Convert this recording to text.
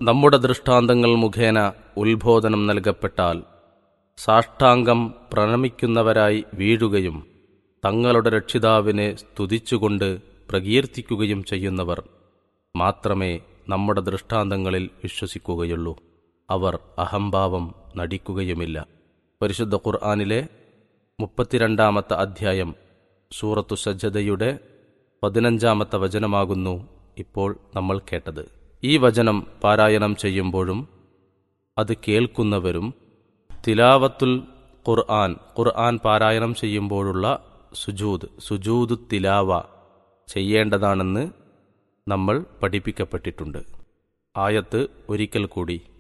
നമ്മുടെ ദൃഷ്ടാന്തങ്ങൾ മുഖേന ഉത്ബോധനം നൽകപ്പെട്ടാൽ സാഷ്ടാംഗം പ്രണമിക്കുന്നവരായി വീഴുകയും തങ്ങളുടെ രക്ഷിതാവിനെ സ്തുതിച്ചുകൊണ്ട് പ്രകീർത്തിക്കുകയും ചെയ്യുന്നവർ മാത്രമേ നമ്മുടെ ദൃഷ്ടാന്തങ്ങളിൽ വിശ്വസിക്കുകയുള്ളൂ അവർ അഹംഭാവം നടിക്കുകയുമില്ല പരിശുദ്ധ ഖുർആാനിലെ മുപ്പത്തിരണ്ടാമത്തെ അധ്യായം സൂറത്തു സജ്ജതയുടെ പതിനഞ്ചാമത്തെ വചനമാകുന്നു ഇപ്പോൾ നമ്മൾ കേട്ടത് ഈ വചനം പാരായണം ചെയ്യുമ്പോഴും അത് കേൾക്കുന്നവരും തിലാവത്തുൽ ഖുർആൻ ഖുർആൻ പാരായണം ചെയ്യുമ്പോഴുള്ള സുജൂദ് സുജൂദ് തിലാവ ചെയ്യേണ്ടതാണെന്ന് നമ്മൾ പഠിപ്പിക്കപ്പെട്ടിട്ടുണ്ട് ആയത്ത് ഒരിക്കൽ കൂടി